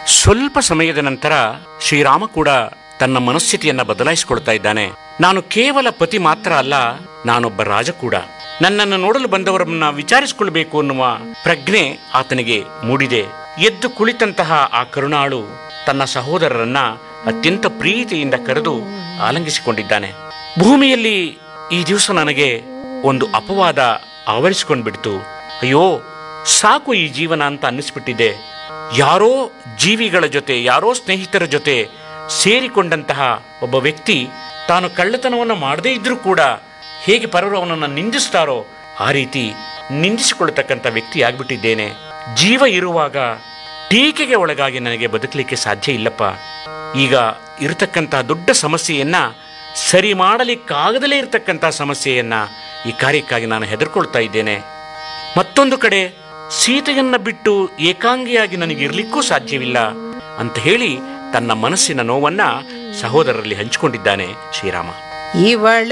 ಸ್ವಲ್ಪ ಸಮಯದ ನಂತರ ಶ್ರೀರಾಮ ಕೂಡ ತನ್ನ ಮನಸ್ಥಿತಿಯನ್ನ ಬದಲಾಯಿಸಿಕೊಳ್ತಾ ಇದ್ದಾನೆ ನಾನು ಕೇವಲ ಪತಿ ಮಾತ್ರ ಅಲ್ಲ ನಾನೊಬ್ಬ ರಾಜ ಕೂಡ ನನ್ನನ್ನು ನೋಡಲು ಬಂದವರನ್ನ ವಿಚಾರಿಸಿಕೊಳ್ಬೇಕು ಅನ್ನುವ ಪ್ರಜ್ಞೆ ಆತನಿಗೆ ಮೂಡಿದೆ ಎದ್ದು ಕುಳಿತಂತಹ ಆ ಕರುಣಾಳು ತನ್ನ ಸಹೋದರರನ್ನ ಅತ್ಯಂತ ಪ್ರೀತಿಯಿಂದ ಕರೆದು ಆಲಂಗಿಸಿಕೊಂಡಿದ್ದಾನೆ ಭೂಮಿಯಲ್ಲಿ ಈ ದಿವಸ ನನಗೆ ಒಂದು ಅಪವಾದ ಆವರಿಸಿಕೊಂಡ್ಬಿಡ್ತು ಅಯ್ಯೋ ಸಾಕು ಈ ಜೀವನ ಅಂತ ಅನ್ನಿಸ್ಬಿಟ್ಟಿದೆ ಯಾರೋ ಜೀವಿಗಳ ಜೊತೆ ಯಾರೋ ಸ್ನೇಹಿತರ ಜೊತೆ ಸೇರಿಕೊಂಡಂತಹ ಒಬ್ಬ ವ್ಯಕ್ತಿ ತಾನು ಕಳ್ಳತನವನ್ನು ಮಾಡದೇ ಇದ್ರೂ ಕೂಡ ಹೇಗೆ ಪರರು ಅವನನ್ನು ನಿಂದಿಸ್ತಾರೋ ಆ ರೀತಿ ನಿಂದಿಸಿಕೊಳ್ತಕ್ಕಂಥ ವ್ಯಕ್ತಿ ಆಗ್ಬಿಟ್ಟಿದ್ದೇನೆ ಜೀವ ಇರುವಾಗ ಟೀಕೆಗೆ ಒಳಗಾಗಿ ನನಗೆ ಬದುಕಲಿಕ್ಕೆ ಸಾಧ್ಯ ಇಲ್ಲಪ್ಪ ಈಗ ಇರತಕ್ಕಂತಹ ದೊಡ್ಡ ಸಮಸ್ಯೆಯನ್ನ ಸರಿ ಮಾಡಲಿಕ್ಕಾಗದಲೇ ಇರತಕ್ಕಂತಹ ಸಮಸ್ಯೆಯನ್ನ ಈ ಕಾರ್ಯಕ್ಕಾಗಿ ನಾನು ಹೆದರ್ಕೊಳ್ತಾ ಇದ್ದೇನೆ ಮತ್ತೊಂದು ಕಡೆ ಸೀತೆಯನ್ನ ಬಿಟ್ಟು ಏಕಾಂಗಿಯಾಗಿ ನನಗಿರ್ಲಿಕ್ಕೂ ಸಾಧ್ಯವಿಲ್ಲ ಅಂತ ಹೇಳಿ ತನ್ನ ಮನಸ್ಸಿನ ನೋವನ್ನ ಸಹೋದರರಲ್ಲಿ ಹಂಚಿಕೊಂಡಿದ್ದಾನೆ ಶ್ರೀರಾಮ ಇವಳ